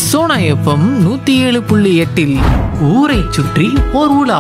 Sona FM நூத்தி ஏழு புள்ளி எட்டில் ஊரை சுற்றி ஓர் உலா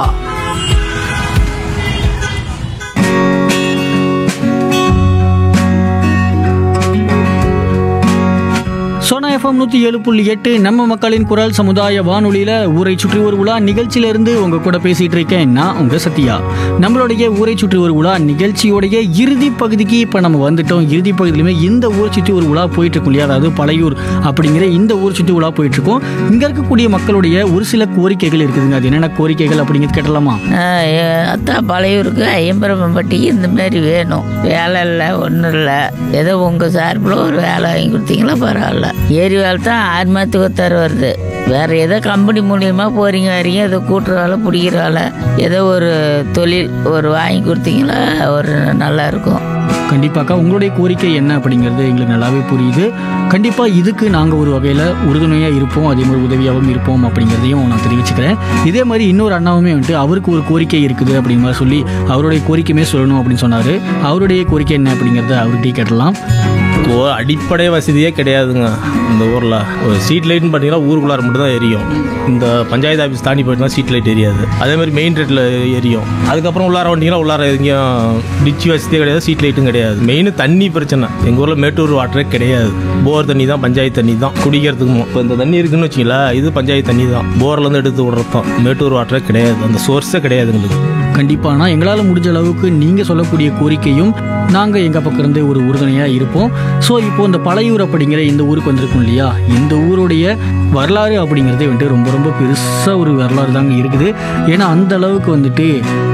சோனா எஃப்எம் நூற்றி ஏழு புள்ளி எட்டு நம்ம மக்களின் குரல் சமுதாய வானொலியில் ஊரை சுற்றி ஒரு உலா நிகழ்ச்சியிலிருந்து உங்கள் கூட பேசிகிட்டு இருக்கேன் நான் உங்கள் சத்யா நம்மளுடைய ஊரை சுற்றி ஒரு உலா நிகழ்ச்சியோடைய இறுதி பகுதிக்கு இப்போ நம்ம வந்துட்டோம் இறுதி பகுதியிலுமே இந்த ஊரை சுற்றி ஒரு உலா போயிட்டு இருக்கும் இல்லையா அதாவது பழையூர் அப்படிங்கிற இந்த ஊரை சுற்றி உலா போயிட்டு இருக்கோம் இங்கே இருக்கக்கூடிய மக்களுடைய ஒரு சில கோரிக்கைகள் இருக்குதுங்க அது என்னென்ன கோரிக்கைகள் அப்படிங்கிறது கேட்டலாமா ஆஹ் எ- அத்தான் பழையூருக்கு ஐயம்பரம்பட்டிக்கு இந்த மாதிரி வேணும் வேலை இல்லை ஒன்றும் இல்லை ஏதோ உங்கள் சார்பில் ஒரு வேலை வாங்கி கொடுத்தீங்களா பரவாயில்ல ஏரி வேலை தான் ஆறு மாதத்துக்கு ஒருத்தர் வருது வேற ஏதோ கம்பெனி மூலியமாக போறீங்க வரீங்க ஏதோ கூட்டுற வேலை பிடிக்கிற வேலை ஏதோ ஒரு தொழில் ஒரு வாங்கி கொடுத்தீங்களா ஒரு நல்லா இருக்கும் கண்டிப்பாக்கா உங்களுடைய கோரிக்கை என்ன அப்படிங்கிறது எங்களுக்கு நல்லாவே புரியுது கண்டிப்பாக இதுக்கு நாங்கள் ஒரு வகையில் உறுதுணையாக இருப்போம் அதே மாதிரி உதவியாகவும் இருப்போம் அப்படிங்கிறதையும் நான் தெரிவிச்சுக்கிறேன் இதே மாதிரி இன்னொரு அண்ணாவுமே வந்துட்டு அவருக்கு ஒரு கோரிக்கை இருக்குது அப்படிங்கிற மாதிரி சொல்லி அவருடைய கோரிக்கையுமே சொல்லணும் அப்படின்னு சொன்னார் அவருடைய கோரிக்கை என்ன அப்படிங்கிறத அவர்கிட்டயே கேட்டலாம் ஓ அடிப்படை வசதியே கிடையாதுங்க இந்த ஊரில் ஒரு ஸ்ட்ரீட் லைட்னு பார்த்தீங்கன்னா ஊருக்குள்ளார மட்டும் தான் எரியும் இந்த பஞ்சாயத்து ஆஃபீஸ் தாண்டி போயிட்டுனா ஸ்ட்ரீட் லைட் எரியாது அதே மாதிரி மெயின் ரோட்டில் எரியும் அதுக்கப்புறம் உள்ளார வந்தீங்கன்னா உள்ளார எங்கேயும் டிச்சி வசதியே கிடையாது ஸ்ட்ரீட் லைட்டும் கிடையாது மெயின் தண்ணி பிரச்சனை எங்கள் ஊரில் மேட்டூர் வாட்டரே கிடையாது போர் தண்ணி தான் பஞ்சாயத்து தண்ணி தான் குடிக்கிறதுக்கும் இப்போ இந்த தண்ணி இருக்குன்னு வச்சிங்களேன் இது பஞ்சாயத்து தண்ணி தான் போர்லேருந்து எடுத்து விடுறது தான் மேட்டூர் வாட்டரே கிடையாது அந்த சோர்ஸே கிடையாது எங்களுக்கு கண்டிப்பானா எங்களால் முடிஞ்ச அளவுக்கு நீங்கள் சொல்லக்கூடிய கோரிக்கையும் நாங்கள் எங்கள் பக்கம் இருந்து ஒரு உறுதுணையாக இருப்போம் ஸோ இப்போ இந்த பழையூர் அப்படிங்கிற இந்த ஊருக்கு வந்திருக்கோம் இல்லையா இந்த ஊருடைய வரலாறு அப்படிங்கிறதே வந்துட்டு ரொம்ப ரொம்ப பெருசாக ஒரு வரலாறு தாங்க இருக்குது ஏன்னா அந்த அளவுக்கு வந்துட்டு